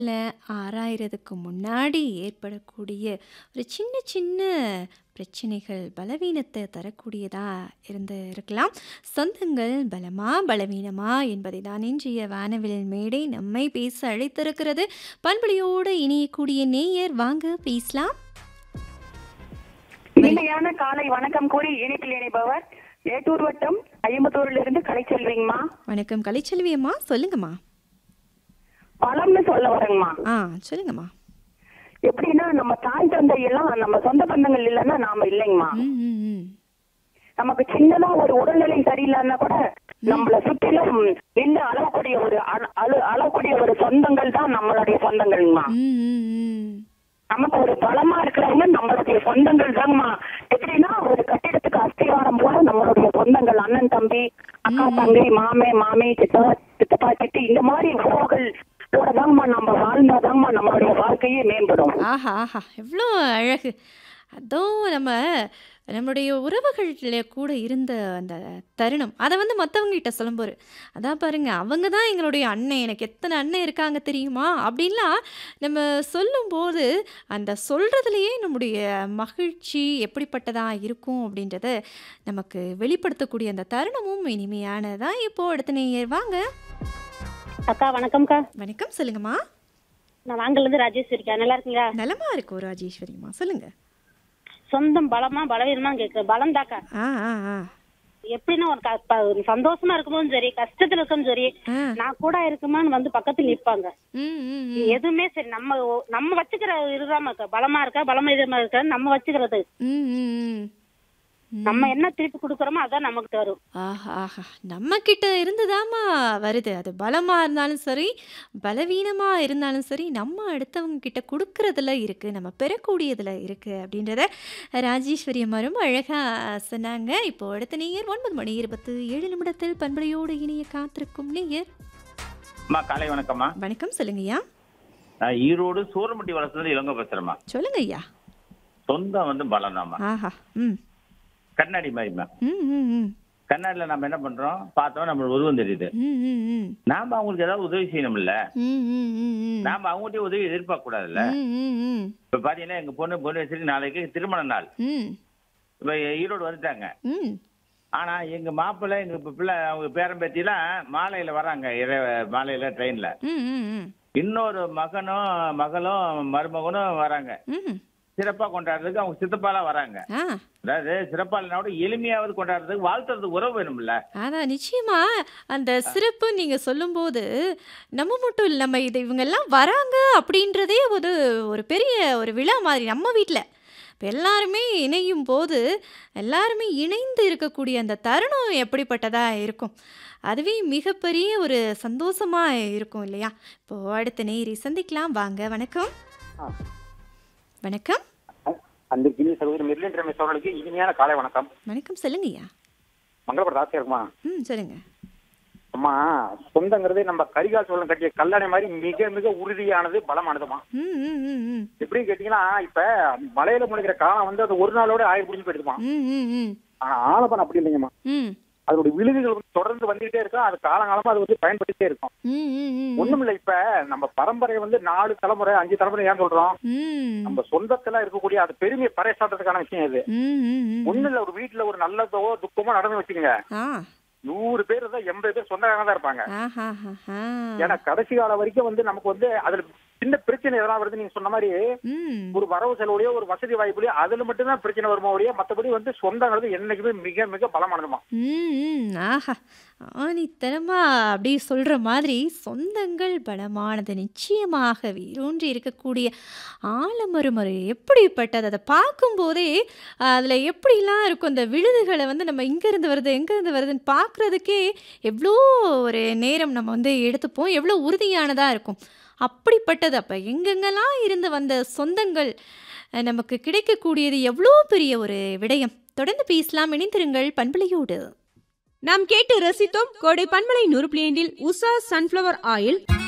இல்ல ஆராயறதுக்கு முன்னாடி ஏற்படக்கூடிய ஒரு சின்ன சின்ன பிரச்சனைகள் பலவீனத்தை தரக்கூடியதா இருந்து இருக்கலாம். சொந்தங்கள் பலமா, பலவீனமா என்பதை தான் இன்றைய வானவில் மேடை நம்மை பேச அழைத்திருக்கிறது. பண்புலியோடு இணையக்கூடிய நேயர் வாங்க பேசலாம். வண இனிமையான காலை வணக்கம் கூறி இணைப்பில் இணைப்பவர் மேட்டூர் வட்டம் ஐம்பத்தூரிலிருந்து கலைச்செல்விங்கம்மா வணக்கம் கலைச்செல்வி அம்மா. சொல்லுங்கம்மா. பழம்னு சொல்ல வரேங்கம்மா ஆ சொல்லுங்கம்மா. எப்படின்னா நம்ம தாய் தந்தை எல்லாம் நம்ம சொந்த பந்தங்கள் இல்லைன்னா நாம இல்லைங்கம்மா ம், ம், ம். நமக்கு சின்னதா ஒரு உடல்நிலை சரியில்லைன்னா கூட நம்மள சுற்றிலும் நின்று அளவக்கூடிய ஒரு அள- அள- அளவக்கூடிய ஒரு சொந்தங்கள் தான் நம்மளுடைய சொந்தங்கள்மா ம், ம், ம். நமக்கு ஒரு பலமா இருக்கிறவங்க நம்மளுடைய சொந்தங்கள் தாங்கம்மா எப்படின்னா ஒரு கட்டிடத்துக்கு அஸ்திவாரம் போல நம்மளுடைய சொந்தங்கள் அண்ணன் தம்பி அக்கா தங்கை மாமே மாமி சித்தா சித்தப்பா சித்தி இந்த மாதிரி உறவுகள் தாங்கம்மா நம்ம வாழ்ந்தாதாங்கம்மா நம்மளுடைய வாழ்க்கையே மேம்படும் ஆஹா ஆஹா எவ்வளோ அழகு அதுவும் நம்ம நம்மளுடைய உறவுகள்ல கூட இருந்த அந்த தருணம் அதை வந்து மற்றவங்ககிட்ட சொல்லும்போது அதான் பாருங்க அவங்க தான் எங்களுடைய அண்ணன் எனக்கு எத்தனை அண்ணன் இருக்காங்க தெரியுமா அப்படின்லாம் நம்ம சொல்லும்போது அந்த சொல்கிறதுலையே நம்முடைய மகிழ்ச்சி எப்படிப்பட்டதா இருக்கும் அப்படின்றத நமக்கு வெளிப்படுத்தக்கூடிய அந்த தருணமும் இனிமையானதான் இப்போ அடுத்த நேயர் வாங்க அக்கா வணக்கம்க்கா வணக்கம் சொல்லுங்கம்மா நான் வாங்கல இருந்து ராஜேஷ் இருக்கேன் நல்லா இருக்கீங்களா நலமா இருக்கும் ராஜேஸ்வரிம்மா சொல்லுங்க சொந்தம் பலமா பலவீனமா கேட்க பலம் தாக்கா ஆ ஆ ஆ எப்படின்னா ஒரு க- ப- ஒரு சந்தோஷமா இருக்கும்போதும் சரி கஷ்டத்துல இருக்கும் சரி ஆ. நான் கூட இருக்குமான்னு வந்து பக்கத்துல நிப்பாங்க ம், ம், ம். எதுவுமே சரி நம்ம ஒ- நம்ம வச்சுக்கிற இதுதான் அக்கா பலமா இருக்கா பலமா இதமா இருக்கா நம்ம வச்சுக்கிறது ம், ம், ம். நம்ம என்ன திருப்பி கொடுக்குறோமோ அதான் நமக்கு தரும் ஆஹா ஆஹா நம்ம கிட்ட இருந்துதாம்மா வருது அது பலமா இருந்தாலும் சரி பலவீனமா இருந்தாலும் சரி நம்ம அடுத்தவங்க கிட்ட கொடுக்கறதுல இருக்கு நம்ம பெறக்கூடியதுல இருக்கு அப்படின்றத ராஜேஸ்வரி அம்மா ரொம்ப அழகா சொன்னாங்க இப்போ அடுத்த நேயர் ஒன்பது மணி இருபத்து ஏழு நிமிடத்தில் பண்பலையோடு இணைய காத்திருக்கும் நேயர் அம்மா காலை வணக்கம்மா வணக்கம் சொல்லுங்கய்யா நான் ஈரோடு சூரமட்டி வளர்த்துலேருந்து இளங்க பேசுறேம்மா சொல்லுங்க ஐயா சொந்தம் வந்து பலம்தாம்மா ஆஹா ம் கண்ணாடி மாதிரிம்மா ம் ம் ம் கண்ணாடியில் நம்ம என்ன பண்றோம் பார்த்தோம் நம்மளுக்கு உருவம் தெரியுது ம் ம் ம் நாம அவங்களுக்கு ஏதாவது உதவி செய்யணும்ல ம் ம் ம் ம் நாம அவங்ககிட்ட உதவி எதிர்பார்க்க கூடாதுல்ல ம் ம் ம் இப்ப பாத்தீங்கன்னா எங்க பொண்ணு பொண்ணு வச்சிருக்கு நாளைக்கு திருமண நாள் ம் இப்ப ஈரோடு வந்துட்டாங்க ம் ஆனா எங்க மாப்பிள்ளை எங்க இப்ப பிள்ளை அவங்க பேரம்பேத்திலாம் மாலையில வராங்க இரவு மாலையில ட்ரெயின்ல ம் ம் ம் இன்னொரு மகனும் மகளும் மருமகனும் வராங்க ம் சிறப்பா கொண்டாடுறதுக்கு அவங்க சித்தப்பாலாம் வராங்க ஆ அதாவது சிறப்பா இல்லைனா கூட எளிமையாவது கொண்டாடுறதுக்கு வாழ்த்துறதுக்கு உறவு வேணும்ல அதான் நிச்சயமா அந்த சிறப்பு நீங்க சொல்லும்போது நம்ம மட்டும் இல்லை நம்ம இது இவங்கெல்லாம் வராங்க அப்படின்றதே ஒரு ஒரு பெரிய ஒரு விழா மாதிரி நம்ம வீட்டில் இப்போ எல்லாருமே இணையும் போது எல்லாருமே இணைந்து இருக்கக்கூடிய அந்த தருணம் எப்படிப்பட்டதா இருக்கும் அதுவே மிகப்பெரிய ஒரு சந்தோஷமா இருக்கும் இல்லையா இப்போ அடுத்த நேரி சந்திக்கலாம் வாங்க வணக்கம் வணக்கம் அந்த இனிய சகோதரி மெர்லின் ரமேஷ் அவர்களுக்கு இனிமையான காலை வணக்கம் வணக்கம் சொல்லுங்கய்யா மங்களபுரம் ராசியா இருக்குமா ம் சொல்லுங்க அம்மா சொந்தங்கிறது நம்ம கரிகால் சோழன் கட்டிய கல்லணை மாதிரி மிக மிக உறுதியானது பலமானதுமா ம் ம் ம் ம் எப்படின்னு கேட்டீங்கன்னா இப்ப மலையில முளைக்கிற காலம் வந்து அது ஒரு நாளோட ஆயிரம் பிடிச்சி போயிடுமா ம் ம் ம் ஆனா ஆலப்பன் அப்படி இல்லைங்கம்மா ம் அதனுடைய விழுதுகள் வந்து தொடர்ந்து வந்துகிட்டே இருக்கும் அது காலங்காலமா அது வந்து பயன்படுத்திட்டே இருக்கும் ம் ம் ம் ஒண்ணும் இல்ல இப்ப நம்ம பரம்பரை வந்து நாலு தலைமுறை அஞ்சு தலைமுறை ஏன் சொல்றோம் ம் நம்ம சொந்தத்துல இருக்கக்கூடிய அது பெருமையை பறைசாட்டுறதுக்கான விஷயம் இது ம் ம் ம் ஒண்ணும் இல்ல ஒரு வீட்டுல ஒரு நல்லதோ துக்கமோ நடந்து வச்சுக்கோங்க ஆ நூறு பேர் தான் எண்பது பேர் சொந்தக்காரங்க தான் இருப்பாங்க ஆஹா ஆஹா ஏன்னா கடைசி காலம் வரைக்கும் வந்து நமக்கு வந்து அதுல சின்ன பிரச்சனை எதனா வருது நீங்க சொன்ன மாதிரி ம் ஒரு வரவு செலவுலயோ ஒரு வசதி வாய்ப்புலயோ அதுல மட்டும்தான் பிரச்சனை வருமா ஒழிய மத்தபடி வந்து சொந்தங்கிறது என்னைக்குமே மிக மிக பலமானதுமா ம் ம் ஆஹா ஆணித்தனமா அப்படி சொல்கிற மாதிரி சொந்தங்கள் பலமானது நிச்சயமாக வேரூன்றி இருக்கக்கூடிய ஆலமருமறை எப்படிப்பட்டது அதை பார்க்கும்போதே அதில் எப்படிலாம் இருக்கும் அந்த விழுதுகளை வந்து நம்ம இங்கேருந்து வருது எங்கேருந்து வருதுன்னு பார்க்குறதுக்கே எவ்வளோ ஒரு நேரம் நம்ம வந்து எடுத்துப்போம் எவ்வளோ உறுதியானதாக இருக்கும் அப்படிப்பட்டது அப்போ எங்கெங்கெல்லாம் இருந்து வந்த சொந்தங்கள் அஹ், நமக்கு கிடைக்கக்கூடியது எவ்வளோ பெரிய ஒரு விடயம் தொடர்ந்து பேசலாம் இணைந்திருங்கள் பண்பலையோடு நாம் கேட்டு ரசித்தோம் கோடை பண்பலை நூறு பிளேண்டில் உஷா சன்ஃப்ளவர் ஆயில்